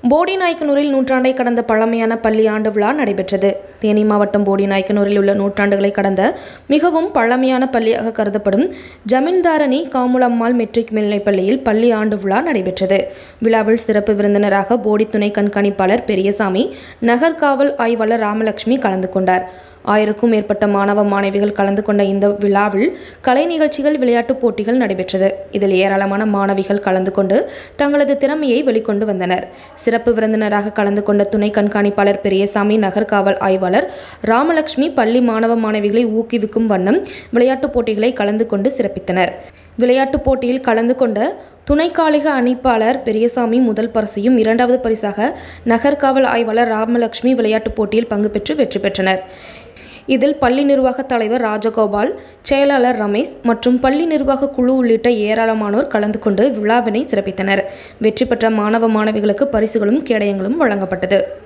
போடிநாயக்கனூரில் நூற்றாண்டை கடந்த பழமையான பள்ளி ஆண்டு விழா நடைபெற்றது தேனி மாவட்டம் போடிநாயக்கனூரில் உள்ள நூற்றாண்டுகளை கடந்த மிகவும் பழமையான பள்ளியாக கருதப்படும் ஜமீன்தாரணி காமுலம்மாள் மெட்ரிக் மேல்நிலைப் பள்ளியில் பள்ளி ஆண்டு விழா நடைபெற்றது விழாவில் சிறப்பு விருந்தினராக போடி துணை கண்காணிப்பாளர் பெரியசாமி நகர் காவல் ஆய்வாளர் ராமலட்சுமி கலந்து கொண்டார் ஆயிரக்கும் மேற்பட்ட மாணவ மாணவிகள் கலந்து கொண்ட இந்த விழாவில் கலை நிகழ்ச்சிகள் விளையாட்டுப் போட்டிகள் நடைபெற்றது இதில் ஏராளமான மாணவிகள் கலந்து கொண்டு தங்களது திறமையை வெளிக்கொண்டு வந்தனர் சிறப்பு விருந்தினராக கலந்து கொண்ட துணை கண்காணிப்பாளர் பெரியசாமி நகர் காவல் ஆய்வாளர் ராமலட்சுமி பள்ளி மாணவ மாணவிகளை ஊக்குவிக்கும் வண்ணம் விளையாட்டுப் போட்டிகளை கலந்து கொண்டு சிறப்பித்தனர் விளையாட்டுப் போட்டியில் கலந்து கொண்ட துணைக்காலிக அணிப்பாளர் பெரியசாமி முதல் பரிசையும் இரண்டாவது பரிசாக நகர் காவல் ஆய்வாளர் ராமலட்சுமி விளையாட்டுப் போட்டியில் பங்கு பெற்று வெற்றி பெற்றனர் இதில் பள்ளி நிர்வாகத் தலைவர் ராஜகோபால் செயலாளர் ரமேஷ் மற்றும் பள்ளி நிர்வாக குழு உள்ளிட்ட ஏராளமானோர் கலந்து கொண்டு விழாவினை சிறப்பித்தனர் வெற்றி பெற்ற மாணவ மாணவிகளுக்கு பரிசுகளும் கேடயங்களும் வழங்கப்பட்டது